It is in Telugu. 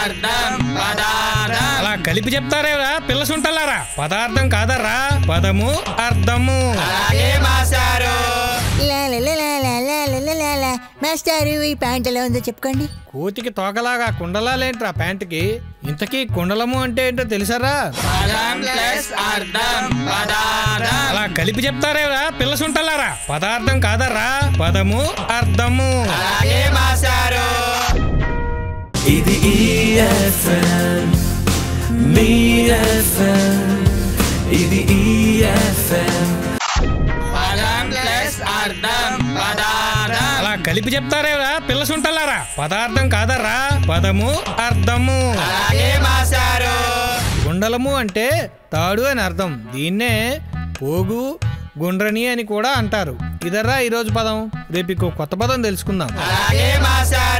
అర్థం పదార్థం అలా కలిపి చెప్తారేరా పిల్ల సుంటలారా పదార్థం కాదర్రా పదము అర్థము అలాగే మాస్టారు లాలాలాలాలాలాలాలా. మాస్టారు ఈ ప్యాంట్ ఎలా ఉందో చెప్పుకోండి కోతికి తోకలాగా కుండలాలేంట్రా ప్యాంటుకి ఇంతకీ కుండలము అంటే ఏంటో తెలుసారా పదం ప్లస్ అర్థం పదార్థం అలా కలిపి చెప్తారేరా పిల్ల సుంటలారా పదార్థం కాదర్రా పదము అర్థము అలాగే మాస్టారు ఇది EFM మీ FM ఇది EFM పదం ప్లస్ అర్థం పదార్థం అలా కలిపి చెప్తారేరా పిల్ల సుంటలారా పదార్థం కాదర్రా పదము అర్థము అలాగే మాస్టారు గుండలము అంటే తాడు అని అర్థం దీన్నే పోగు గుండ్రని అని కూడా అంటారు ఇదర్రా ఈరోజు పదం రేపు ఇంకో కొత్త పదం తెలుసుకుందాం అలాగే మాస్టారు